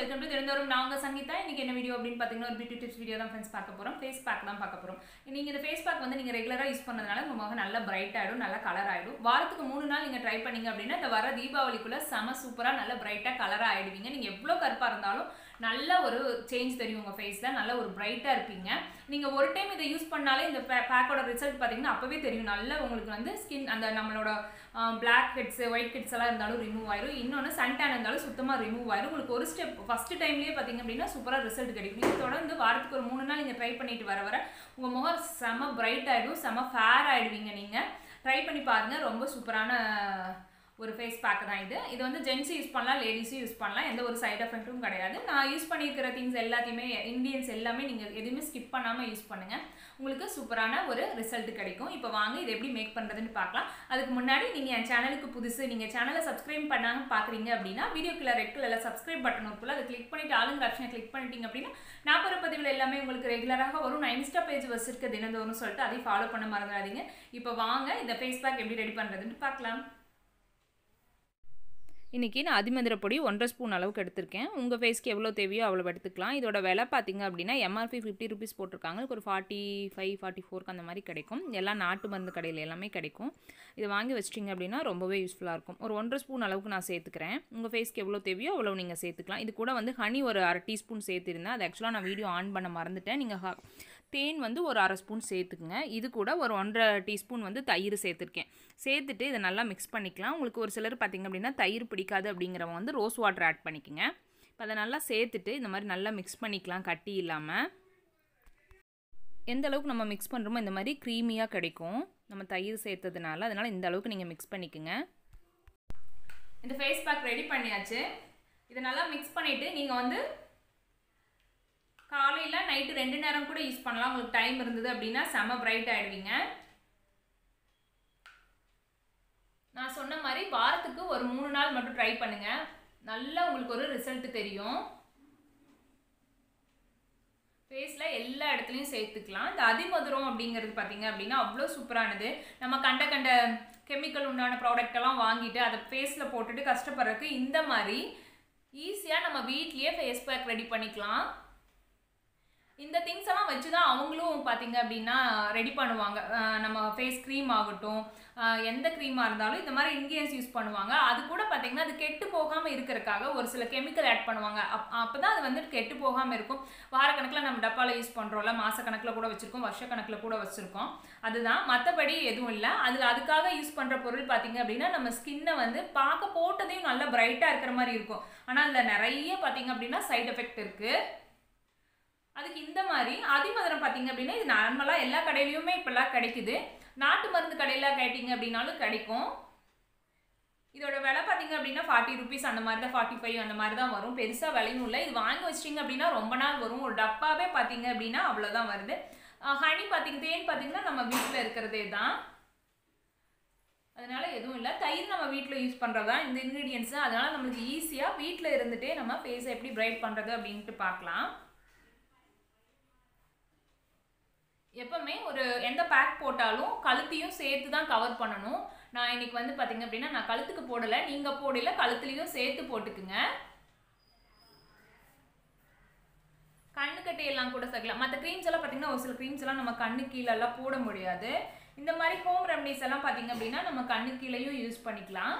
welcome to தினந்தோறும் நான் உங்கள் சங்கீதா இன்னைக்கு என்ன வீடியோ அப்படின்னு பார்த்தீங்கன்னா ஒரு பியூட்டி டிப்ஸ் வீடியோ தான் ஃப்ரெண்ட்ஸ் பார்க்க போகிறோம் ஃபேஸ் பேக் தான் பார்க்க போகிறோம் நீங்கள் இந்த ஃபேஸ் பேக் வந்து நீங்கள் ரெகுலராக யூஸ் பண்ணதுனால உங்கள் முகம் நல்லா பிரைட் ஆகிடும் நல்லா கலர் ஆகிடும் வாரத்துக்கு மூணு நாள் நீங்கள் ட்ரை பண்ணீங்க அப்படின்னா இந்த வர தீபாவளிக்குள்ளே செம சூப்பராக நல்ல பிரைட்டாக கலராக ஆகிடுவீங்க நீங்கள் எவ்வளோ கருப்பாக இருந்தாலும் நல்ல ஒரு சேஞ்ச் தெரியும் உங்கள் ஃபேஸில் நல்ல ஒரு பிரைட்டாக இருப்பீங்க நீங்கள் ஒரு டைம் இதை யூஸ் பண்ணாலே இந்த பேக்கோட ரிசல்ட் பார்த்தீங்கன்னா அப்போவே தெரியும் நல்ல உங்களுக்கு வந்து ஸ்கின் அந்த நம்மளோட பிளாக் ஹெட்ஸ் ஒயிட் ஹெட்ஸ் எல்லாம் இருந்தாலும் ரிமூவ் ஆயிரும் இன்னொன்று சன்டான் இருந்தாலும் சுத்தமாக ரிமூவ் ஆயிரும் உங்களுக்கு ஒரு ஸ்டெப் ஃபஸ்ட்டு டைம்லேயே பார்த்தீங்க அப்படின்னா சூப்பராக ரிசல்ட் கிடைக்கும் நீங்கள் தொடர்ந்து வாரத்துக்கு ஒரு மூணு நாள் நீங்கள் ட்ரை பண்ணிட்டு வர வர உங்கள் முகம் செம பிரைட் ஆகிடும் செம ஃபேர் ஆகிடுவீங்க நீங்கள் ட்ரை பண்ணி பாருங்கள் ரொம்ப சூப்பரான ஒரு ஃபேஸ் பேக் தான் இது இது வந்து ஜென்ஸும் யூஸ் பண்ணலாம் லேடிஸும் யூஸ் பண்ணலாம் எந்த ஒரு சைட் எஃபெக்ட்டும் கிடையாது நான் யூஸ் பண்ணியிருக்கிற திங்ஸ் எல்லாத்தையுமே இன்க்ரீடியன்ஸ் எல்லாமே நீங்கள் எதுவுமே ஸ்கிப் பண்ணாமல் யூஸ் பண்ணுங்கள் உங்களுக்கு சூப்பரான ஒரு ரிசல்ட் கிடைக்கும் இப்போ வாங்க இது எப்படி மேக் பண்ணுறதுன்னு பார்க்கலாம் அதுக்கு முன்னாடி நீங்கள் என் சேனலுக்கு புதுசு நீங்கள் சேனலை சப்ஸ்கிரைப் பண்ணாமல் பார்க்குறீங்க அப்படின்னா வீடியோக்குள்ள ரெட் கலரில் சப்ஸ்கிரைப் பட்டன் இருக்குல்ல அதை கிளிக் பண்ணிட்டு ஆளுங்க ஆப்ஷனை கிளிக் பண்ணிட்டீங்க அப்படின்னா நான் போகிற பதிவில் எல்லாமே உங்களுக்கு ரெகுலராக வரும் நான் இன்ஸ்டா பேஜ் வச்சிருக்க தினந்தோறும் சொல்லிட்டு அதையும் ஃபாலோ பண்ண மறந்துடாதீங்க இப்போ வாங்க இந்த ஃபேஸ் பேக் எப்படி ரெடி பண்ணுறதுன்னு பார்க்கலாம் இன்றைக்கி நான் அதிமதுர பொடி ஒன்றரை ஸ்பூன் அளவுக்கு எடுத்திருக்கேன் உங்கள் ஃபேஸ்க்கு எவ்வளோ தேவையோ அவ்வளோ எடுத்துக்கலாம் இதோட விலை பார்த்தீங்க அப்படின்னா எம்ஆர்பி ஃபிஃப்டி ருபீஸ் போட்டிருக்காங்க ஒரு ஃபார்ட்டி ஃபைவ் ஃபார்ட்டி ஃபோருக்கு அந்த மாதிரி கிடைக்கும் எல்லாம் நாட்டு மருந்து கடையில் எல்லாமே கிடைக்கும் இதை வாங்கி வச்சிட்டிங்க அப்படின்னா ரொம்பவே யூஸ்ஃபுல்லாக இருக்கும் ஒரு ஒன்றரை ஸ்பூன் அளவுக்கு நான் சேர்த்துக்கிறேன் உங்கள் ஃபேஸ்க்கு எவ்வளோ தேவையோ அவ்வளோ நீங்கள் சேர்த்துக்கலாம் இது கூட வந்து ஹனி ஒரு அரை டீஸ்பூன் சேர்த்துருந்தேன் அது ஆக்சுவலாக நான் வீடியோ ஆன் பண்ண மறந்துட்டேன் நீங்கள் தேன் வந்து ஒரு அரை ஸ்பூன் சேர்த்துக்குங்க இது கூட ஒரு ஒன்றரை டீஸ்பூன் வந்து தயிர் சேர்த்துருக்கேன் சேர்த்துட்டு இதை நல்லா மிக்ஸ் பண்ணிக்கலாம் உங்களுக்கு ஒரு சிலர் பார்த்திங்க அப்படின்னா தயிர் பிடிக்காது அப்படிங்கிறவங்க வந்து ரோஸ் வாட்டர் ஆட் பண்ணிக்கோங்க இப்போ அதை நல்லா சேர்த்துட்டு இந்த மாதிரி நல்லா மிக்ஸ் பண்ணிக்கலாம் கட்டி இல்லாமல் எந்த அளவுக்கு நம்ம மிக்ஸ் பண்ணுறோமோ இந்த மாதிரி க்ரீமியாக கிடைக்கும் நம்ம தயிர் சேர்த்ததுனால அதனால் இந்த அளவுக்கு நீங்கள் மிக்ஸ் பண்ணிக்கோங்க இந்த ஃபேஸ் பேக் ரெடி பண்ணியாச்சு இதை நல்லா மிக்ஸ் பண்ணிவிட்டு நீங்கள் வந்து காலையில் நைட்டு ரெண்டு நேரம் கூட யூஸ் பண்ணலாம் உங்களுக்கு டைம் இருந்தது அப்படின்னா செம பிரைட் ஆகிடுவீங்க நான் சொன்ன மாதிரி வாரத்துக்கு ஒரு மூணு நாள் மட்டும் ட்ரை பண்ணுங்கள் நல்லா உங்களுக்கு ஒரு ரிசல்ட் தெரியும் ஃபேஸில் எல்லா இடத்துலையும் சேர்த்துக்கலாம் இந்த அதிமதுரம் அப்படிங்கிறது பார்த்தீங்க அப்படின்னா அவ்வளோ சூப்பரானது நம்ம கண்ட கண்ட கெமிக்கல் உண்டான ப்ராடக்ட் எல்லாம் வாங்கிட்டு அதை ஃபேஸில் போட்டுட்டு கஷ்டப்படுறதுக்கு இந்த மாதிரி ஈஸியாக நம்ம வீட்லேயே ஃபேஸ் பேக் ரெடி பண்ணிக்கலாம் இந்த திங்ஸ் எல்லாம் வச்சு தான் அவங்களும் பார்த்தீங்க அப்படின்னா ரெடி பண்ணுவாங்க நம்ம ஃபேஸ் க்ரீம் ஆகட்டும் எந்த க்ரீமாக இருந்தாலும் இந்த மாதிரி இன்கிரியன்ஸ் யூஸ் பண்ணுவாங்க அது கூட பார்த்தீங்கன்னா அது கெட்டு போகாமல் இருக்கிறதுக்காக ஒரு சில கெமிக்கல் ஆட் பண்ணுவாங்க அப் அப்போ தான் அது வந்துட்டு கெட்டு போகாமல் இருக்கும் வாரக்கணக்கில் நம்ம டப்பாவில் யூஸ் பண்ணுறோம்ல மாதக்கணக்கில் கூட வச்சுருக்கோம் வருஷக்கணக்கில் கூட வச்சுருக்கோம் அதுதான் மற்றபடி எதுவும் இல்லை அதில் அதுக்காக யூஸ் பண்ணுற பொருள் பார்த்தீங்க அப்படின்னா நம்ம ஸ்கின்னை வந்து பார்க்க போட்டதையும் நல்லா பிரைட்டாக இருக்கிற மாதிரி இருக்கும் ஆனால் அதில் நிறைய பார்த்தீங்க அப்படின்னா சைட் எஃபெக்ட் இருக்குது அதுக்கு இந்த மாதிரி அதிமதுரம் பார்த்தீங்க அப்படின்னா இது நார்மலாக எல்லா கடையிலையுமே இப்போல்லாம் கிடைக்குது நாட்டு மருந்து கடையில் கேட்டிங்க அப்படின்னாலும் கிடைக்கும் இதோட விலை பார்த்தீங்க அப்படின்னா ஃபார்ட்டி ருபீஸ் அந்த மாதிரி தான் ஃபார்ட்டி ஃபைவ் அந்த மாதிரி தான் வரும் பெருசாக விலையும் இல்லை இது வாங்கி வச்சிட்டிங்க அப்படின்னா ரொம்ப நாள் வரும் ஒரு டப்பாவே பார்த்தீங்க அப்படின்னா அவ்வளோதான் வருது ஹனி பார்த்தீங்க தேன் பார்த்தீங்கன்னா நம்ம வீட்டில் இருக்கிறதே தான் அதனால எதுவும் இல்லை தயிர் நம்ம வீட்டில் யூஸ் பண்ணுறது தான் இந்த இன்க்ரீடியன்ஸு அதனால் நம்மளுக்கு ஈஸியாக வீட்டில் இருந்துகிட்டே நம்ம ஃபேஸை எப்படி பிரைட் பண்ணுறது அப்படின்ட்டு பார்க்கலாம் எப்பவுமே ஒரு எந்த பேக் போட்டாலும் கழுத்தையும் சேர்த்து தான் கவர் பண்ணணும் நான் இன்னைக்கு வந்து பார்த்தீங்க அப்படின்னா நான் கழுத்துக்கு போடலை நீங்கள் போடல கழுத்துலையும் சேர்த்து போட்டுக்குங்க கண்ணு கட்டையெல்லாம் கூட சேர்க்கலாம் மற்ற க்ரீம்ஸ் எல்லாம் பார்த்தீங்கன்னா ஒரு சில க்ரீம்ஸ் எல்லாம் நம்ம கண்ணு கீழெல்லாம் போட முடியாது இந்த மாதிரி ஹோம் ரெமடிஸ் எல்லாம் பார்த்தீங்க அப்படின்னா நம்ம கண்ணு கீழேயும் யூஸ் பண்ணிக்கலாம்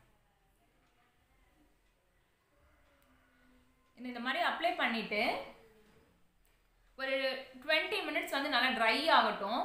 இந்த மாதிரி அப்ளை பண்ணிவிட்டு ஒரு டுவெண்ட்டி மினிட்ஸ் வந்து நல்லா ட்ரை ஆகட்டும்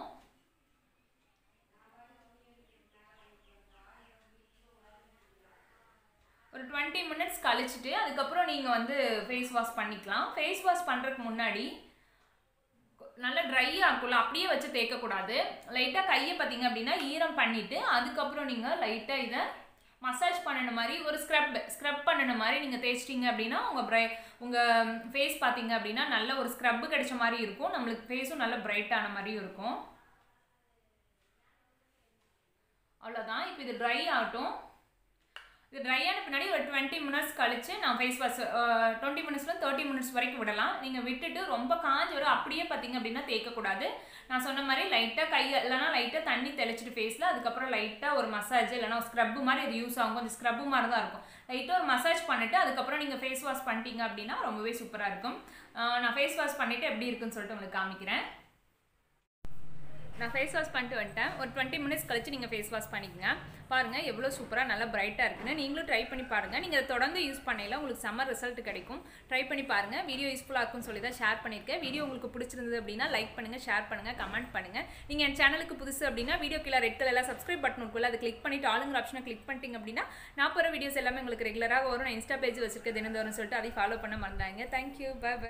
ஒரு டுவெண்ட்டி மினிட்ஸ் கழிச்சிட்டு அதுக்கப்புறம் நீங்கள் வந்து ஃபேஸ் வாஷ் பண்ணிக்கலாம் ஃபேஸ் வாஷ் பண்ணுறதுக்கு முன்னாடி நல்லா ட்ரை ஆகும்ல அப்படியே வச்சு தேய்க்கக்கூடாது லைட்டாக கையை பார்த்தீங்க அப்படின்னா ஈரம் பண்ணிவிட்டு அதுக்கப்புறம் நீங்கள் லைட்டாக இதை மசாஜ் பண்ணின மாதிரி ஒரு ஸ்க்ரப் ஸ்க்ரப் பண்ணின மாதிரி நீங்கள் தேய்ச்சிட்டிங்க அப்படின்னா உங்கள் ப்ரை உங்கள் ஃபேஸ் பார்த்தீங்க அப்படின்னா நல்ல ஒரு ஸ்க்ரப்பு கிடைச்ச மாதிரி இருக்கும் நம்மளுக்கு ஃபேஸும் நல்ல பிரைட்டான மாதிரியும் இருக்கும் அவ்வளோதான் இப்போ இது ட்ரை ஆகட்டும் இது ட்ரை ஆன பின்னாடி ஒரு டுவெண்ட்டி மினிட்ஸ் கழிச்சு நான் ஃபேஸ் வாஷ் டுவெண்ட்டி மினிட்ஸ்ல தேர்ட்டி மினிட்ஸ் வரைக்கும் விடலாம் நீங்கள் விட்டுட்டு ரொம்ப காஞ்சி வரும் அப்படியே பார்த்தீங்க அப்படின்னா தேய்க்கக்கூடாது நான் சொன்ன மாதிரி லைட்டாக கை இல்லைனா லைட்டாக தண்ணி தெளிச்சிட்டு ஃபேஸில் அதுக்கப்புறம் லைட்டாக ஒரு மசாஜ் இல்லைனா ஸ்க்ரப்பு மாதிரி இது யூஸ் ஆகும் கொஞ்சம் ஸ்க்ரப்பு மாதிரி தான் இருக்கும் லைட்டாக ஒரு மசாஜ் பண்ணிவிட்டு அதுக்கப்புறம் நீங்கள் ஃபேஸ் வாஷ் பண்ணிட்டீங்க அப்படின்னா ரொம்பவே சூப்பராக இருக்கும் ஆஹ் நான் ஃபேஸ் வாஷ் பண்ணிவிட்டு எப்படி இருக்குன்னு சொல்லிட்டு உங்களுக்கு காமிக்கிறேன் நான் ஃபேஸ் வாஷ் பண்ணிட்டு வந்துட்டேன் ஒரு டுவெண்ட்டி மினிட்ஸ் கழிச்சு நீங்கள் ஃபேஸ் வாஷ் பண்ணிக்கங்க பாருங்கள் எவ்வளோ சூப்பராக நல்லா பிரைட்டாக இருக்குன்னு நீங்களும் ட்ரை பண்ணி பாருங்கள் நீங்கள் அதை தொடர்ந்து யூஸ் பண்ணையில உங்களுக்கு செம்ம ரிசல்ட் கிடைக்கும் ட்ரை பண்ணி பாருங்கள் வீடியோ யூஸ்ஃபுல்லாக இருக்கும்னு சொல்லி தான் ஷேர் பண்ணியிருக்கேன் வீடியோ உங்களுக்கு பிடிச்சிருந்தது அப்படின்னா லைக் பண்ணுங்கள் ஷேர் பண்ணுங்கள் கமெண்ட் பண்ணுங்கள் நீங்கள் என் சேனலுக்கு புதுசு அப்படின்னா வீடியோ கீழே ரெட் கலரில் சப்ஸ்கிரைப் பட்டன் இருக்குல்ல அதை கிளிக் பண்ணிட்டு ஆளுங்கிற ஆப்ஷனை கிளிக் பண்ணிட்டீங்க அப்படின்னா நான் போகிற வீடியோஸ் எல்லாமே உங்களுக்கு ரெகுலராக வரும் நான் இன்ஸ்டா பேஜ் வச்சிருக்க தினந்தோறும் சொல்லிட்டு அதை ஃபாலோ பண்ண மறந்தாங்க தேங்க்யூ பை பை